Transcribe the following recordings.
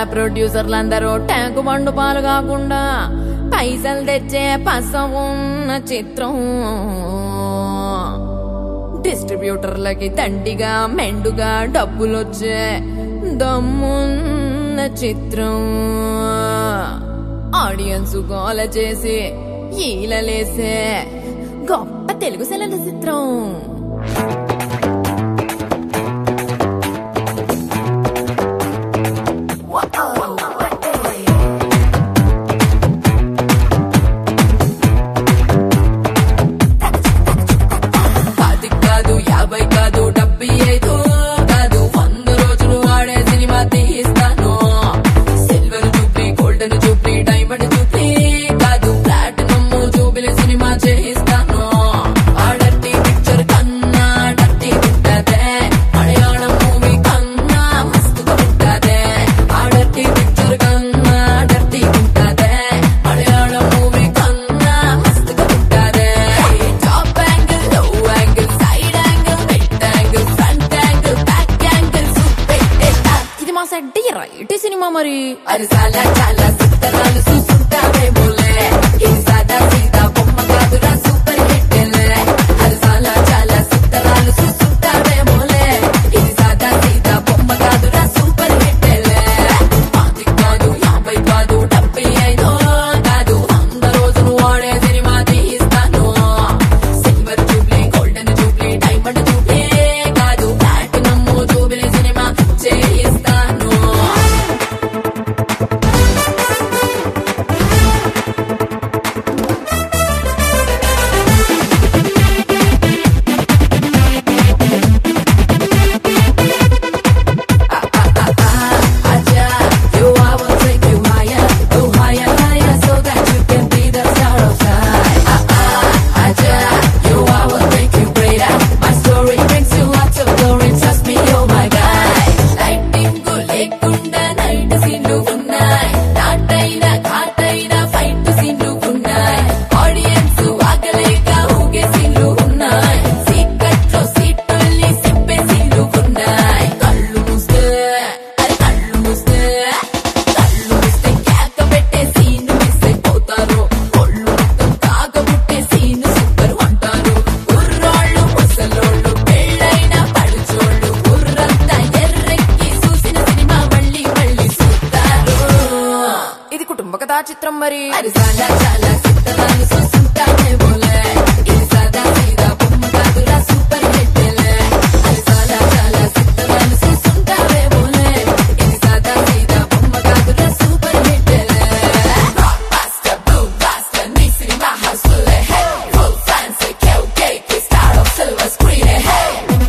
ప్రొడ్యూసర్లందరూ tank బండు పాలు కాకుండా పైసలు తెచ్చే పస ఉన్న చిత్రం డిస్ట్రిబ్యూటర్లకి దండిగా మెండుగా డబ్బులొచ్చే దమ్మున్న చిత్రం ఆడియన్స్ గోల చేసి ఈలలేసే గొప్ప తెలుగు సెలల చిత్రం పది కాదు యాభై కాదు డెబ్బై ఐదు కాదు వంద రోజులు ఆడే సినిమా తీస్తాను సిల్వర్ చూపి గోల్డెన్ చూపి డైమండ్ చూపి కాదు ప్లాటినం చూపిన సినిమా చేయిస్తాను ఆడట్టి పిక్చర్ కన్నా డట్టి ఉంటదే మలయాళం మూవీ కన్నా మస్తుగా ఉంటదే ఆడట్టి పిక్చర్ కన్నా డట్టి ఉంటదే మలయాళం మూవీ కన్నా మస్తుగా ఉంటదే top angle low angle side angle mid angle front angle back angle ఇది మా సెట్ రైట్ సినిమా మరి అది చాలా చాలా సిద్ధరాలు చూసుంటావేమోలే ఇది సాదా సీదా బొమ్మ కాదురా సూపర్ హిట్ అది చాలా చాలా సిద్ధరాలు చూసుంటావేమోలే ఇది సాదా సీదా బొమ్మ కాదురా సూపర్ హిట్ పాతి కాదు యాభై కాదు డెబ్బై ఐదు కాదు వంద రోజులు ఆడే సినిమా తీస్తాను silver jubilee golden jubilee diamond jubilee కాదు ప్లాటినం జూబ్లీ సినిమా చేయిస్తాను Aja, you I will take you higher, go higher, higher, so that you can be the star of sky. Ah ah, Aja, you I will make you greater. My story brings you lots of glory. Trust me, you're my guy. Lightning go లేకుండా night సీన్లు ఉన్నాయి నాటైన ఘాటైన fight సీన్లు ఉన్నాయి audience ఆగలేక ఊగే సీన్లు ఉన్నాయి సీక్రెట్ లో సీటుల్ని సింపే సీన్లు ఉన్నాయి కళ్ళు మూస్తే అరే కళ్ళు మూస్తే కళ్ళు మూస్తే కేక పెట్టే సీన్ మిస్ అయిపోతారు ఒళ్ళు మొత్తం కాగబుట్టే సీన్ సూపర్ అంటారు కుర్రాళ్ళు ముసలోళ్ళు పెళ్ళైన పడుచోళ్ళు కుర్రంతా ఎర్రెక్కి చూసిన సినిమా మళ్ళీ మళ్ళీ చూస్తారు ఇది కుటుంబ కథా చిత్రం మరి అది చాలా చాలా సిద్ధరాలు చూస్తుంటానే బోలే ఇది సాదా సీదా బొమ్మ కాదురా సూపర్ హిట్ అది చాలా చాలా సిద్ధరాలు చూస్తుంటావే బోలే ఇది సాదా సీదా బొమ్మ కాదురా సూపర్ హిట్ Blockbuster, blockbuster, నీ సినిమా హస్సుల్ హే ఫుల్ ఫ్యాన్సీ కేవ్ కేక్ స్టార్ ఆఫ్ సిల్వర్ స్క్రీన్ హే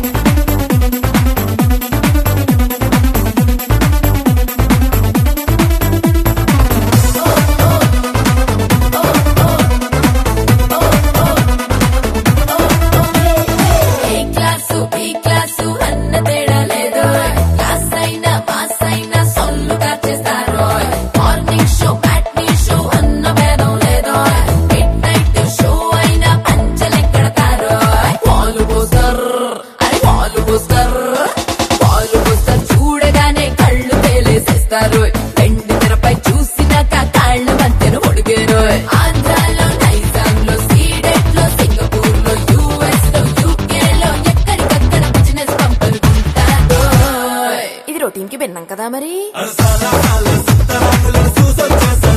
ఏ క్లాసు బి క్లాసు అన్న తేడా లేదు క్లాస్ అయినా పాస్ అయినా సొల్లు చేస్తారు మార్నింగ్ షో బ్యాట్నీ షో అన్న భేదం లేదు మిడ్ నైట్ షో అయినా పంచలెక్కడతారు పాలు పోస్తారు అరే పాలు పోస్తారు పాలు పోస్తారు చూడగానే కళ్ళు తేలేసేస్తారు వెండి తెరపై చూసినాక కాళ్ళ మధ్యన ఒడిగారు ఆంధ్రాలో నైజాంలో సీడెట్ లో సింగపూర్ లో యుఎస్ లో యూకే లో ఎక్కడికక్కడ బిజినెస్ పంపలుకుంటారు ఇది రొటీన్ కి భిన్నం కదా మరి అరసాల కాల సిద్ధరాములను చూసొచ్చేసా